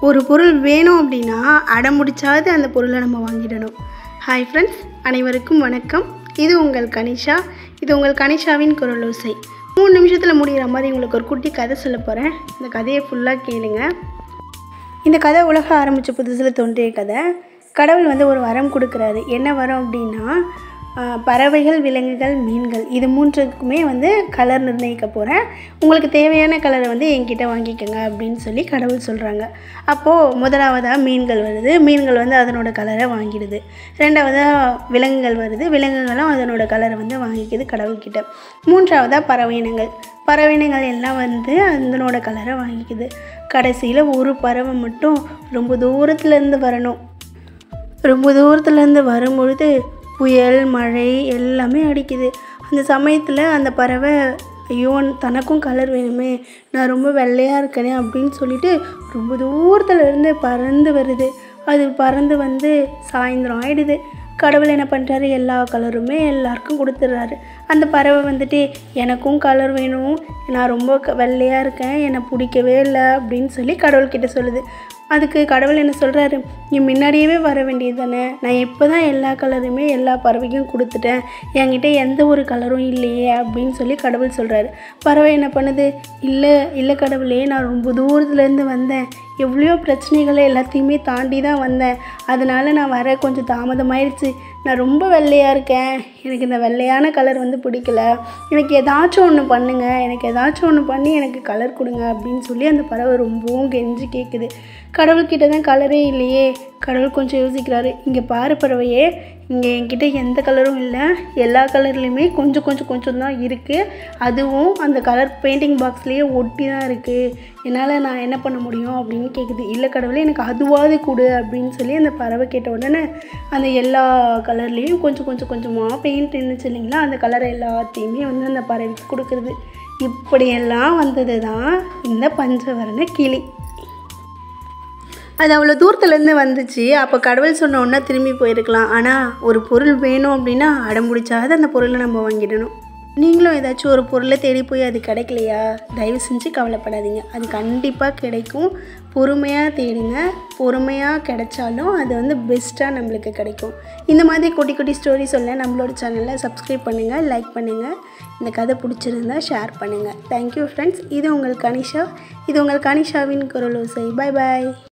ஒரு பொருள் வேணும் அப்படின்னா அடம்பிடிச்சாவது அந்த பொருளை நம்ம வாங்கிடணும் ஹாய் ஃப்ரெண்ட்ஸ் அனைவருக்கும் வணக்கம் இது உங்கள் கனிஷா இது உங்கள் கனிஷாவின் குரலோசை மூணு நிமிஷத்தில் முடிகிற மாதிரி உங்களுக்கு ஒரு குட்டி கதை சொல்ல போகிறேன் இந்த கதையை ஃபுல்லாக கேளுங்க இந்த கதை உலக ஆரம்பித்த புதுசில் தோன்றிய கதை கடவுள் வந்து ஒரு வரம் கொடுக்குறாரு என்ன வரம் அப்படின்னா ஆஹ், பறவைகள் விலங்குகள் மீன்கள் இது மூன்றுக்குமே வந்து கலர் நிர்ணயிக்க போகிறேன் உங்களுக்கு தேவையான கலரை வந்து என்கிட்ட வாங்கிக்கோங்க அப்படின்னு சொல்லி கடவுள் சொல்கிறாங்க அப்போது முதலாவதாக மீன்கள் வருது மீன்கள் வந்து அதனோட கலரை வாங்கிடுது ரெண்டாவதாக விலங்குகள் வருது விலங்குகளும் அதனோட கலரை வந்து வாங்கிக்குது கடவுள்கிட்ட மூன்றாவதாக பறவையினங்கள் பறவையினங்கள் எல்லாம் வந்து அதனோட கலரை வாங்கிக்குது கடைசியில் ஒரு பறவை மட்டும் ரொம்ப தூரத்துலேருந்து வரணும் ரொம்ப தூரத்துலேருந்து வரும்பொழுது புயல் மழை எல்லாமே அடிக்குது அந்த சமயத்தில் அந்த பறவை ஐயோ தனக்கும் கலர் வேணுமே நான் ரொம்ப வெள்ளையாக இருக்கேனே அப்படின்னு சொல்லிட்டு ரொம்ப தூரத்துல இருந்து பறந்து வருது அது பறந்து வந்து சாயந்தரம் ஆயிடுது கடவுள் என்ன பண்ணுறாரு எல்லா கலருமே எல்லாருக்கும் கொடுத்துட்றாரு அந்த பறவை வந்துட்டு எனக்கும் கலர் வேணும் நான் ரொம்ப க- வெள்ளையாக இருக்கேன் என்னை பிடிக்கவே இல்லை அப்படின்னு சொல்லி கடவுள்கிட்ட சொல்லுது அதுக்கு கடவுள் என்ன சொல்கிறாரு நீ முன்னாடியே வர வேண்டியது தானே நான் இப்போ தான் எல்லா கலருமே எல்லா பறவைக்கும் கொடுத்துட்டேன் என்கிட்ட எந்த ஒரு கலரும் இல்லையே அப்படின்னு சொல்லி கடவுள் சொல்கிறாரு பறவை என்ன பண்ணுது இல்லை இல்லை கடவுளே நான் ரொம்ப தூரத்துலேருந்து வந்தேன் எவ்வளோ பிரச்சனைகளை எல்லாத்தையுமே தாண்டி தான் வந்தேன் அதனால் நான் வர கொஞ்சம் தாமதமாயிருச்சு நான் ரொம்ப வெள்ளையாக இருக்கேன் எனக்கு இந்த வெள்ளையான கலர் வந்து பிடிக்கல எனக்கு ஏதாச்சும் ஒன்று பண்ணுங்க எனக்கு ஏதாச்சும் ஒன்று பண்ணி எனக்கு கலர் கொடுங்க அப்படின்னு சொல்லி அந்த பறவை ரொம்பவும் கெஞ்சி கேட்குது கடவுள்கிட்ட தான் கலரே இல்லையே கடவுள் கொஞ்சம் யோசிக்கிறாரு இங்கே பாரு பறவையே இங்கே என்கிட்ட எந்த கலரும் இல்லை எல்லா கலர்லேயுமே கொஞ்சம் கொஞ்சம் கொஞ்சம் தான் இருக்குது அதுவும் அந்த கலர் பெயிண்டிங் பாக்ஸ்லேயே ஒட்டி தான் இருக்குது என்னால் நான் என்ன பண்ண முடியும் அப்படின்னு கேட்குது இல்லை கடவுளே எனக்கு அதுவாது கொடு அப்படின்னு சொல்லி அந்த பறவை கேட்ட உடனே அந்த எல்லா கலர்லேயும் கொஞ்சம் கொஞ்சம் கொஞ்சமாக பெயிண்ட் இருந்துச்சு இல்லைங்களா அந்த கலர் எல்லாத்தையுமே வந்து அந்த பறவைக்கு கொடுக்குறது இப்படியெல்லாம் வந்தது தான் இந்த பஞ்சவர்ண கிளி அது அவ்வளோ தூரத்துலேருந்து வந்துச்சு அப்போ கடவுள் சொன்ன உடனே திரும்பி போயிருக்கலாம் ஆனால் ஒரு பொருள் வேணும் அப்படின்னா அடம்பிடிச்சாது அந்த பொருளை நம்ம வாங்கிடணும் நீங்களும் ஏதாச்சும் ஒரு பொருளை தேடி போய் அது கிடைக்கலையா தயவு செஞ்சு கவலைப்படாதீங்க அது கண்டிப்பாக கிடைக்கும் பொறுமையாக தேடுங்க பொறுமையாக கிடைச்சாலும் அது வந்து பெஸ்ட்டாக நம்மளுக்கு கிடைக்கும் இந்த மாதிரி குட்டி குட்டி ஸ்டோரி சொல்ல நம்மளோட சேனலில் சப்ஸ்கிரைப் பண்ணுங்கள் லைக் பண்ணுங்கள் இந்த கதை பிடிச்சிருந்தா ஷேர் பண்ணுங்கள் தேங்க்யூ ஃப்ரெண்ட்ஸ் இது உங்கள் கனிஷா இது உங்கள் கனிஷாவின் குரலோசை பை பாய்